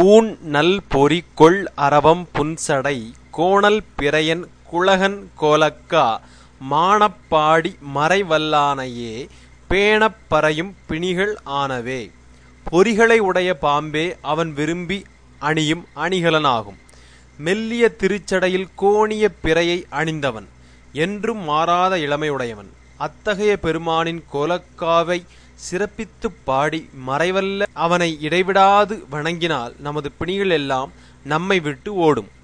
பூண் நல் பொறி கொள் அரவம் புன்சடை கோணல் பிறையன் குழகன் கோலக்கா மாணப் பாடி மறைவல்லானையே பேணப் பறையும் பிணிகள் ஆனவே பொறிகளை உடைய பாம்பே அவன் விரும்பி அணியும் அணிகலனாகும் மெல்லிய திருச்சடையில் கோணிய பிறையை அணிந்தவன் என்றும் மாறாத இளமையுடையவன் அத்தகைய பெருமானின் கோலக்காவை சிறப்பித்துப் பாடி மறைவல்ல அவனை இடைவிடாது வணங்கினால் நமது பிணிகள் எல்லாம் நம்மை விட்டு ஓடும்